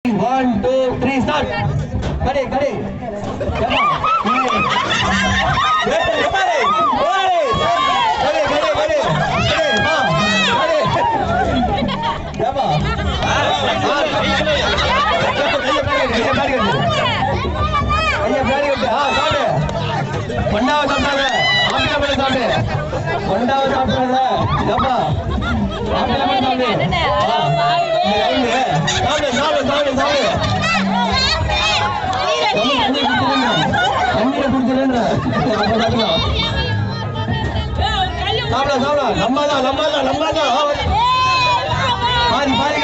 one two three start கடை கடை ஒண்டாவது சாப்பிட்டாங்க ஆப்பிள பழம் சாப்பிடு ஒண்டாவது சாப்பிட்டாங்க ஏப்பா ஆப்பிள பழம் சாப்பிடு சாப்பிடு சாப்பிடு சாப்பிடு சாப்பிடு தண்ணியில குடிச்சிருந்த சாப்பிட சாப்பிட நம்ம தான் நம்ம தான் நம்ம தான் பாதி பாதி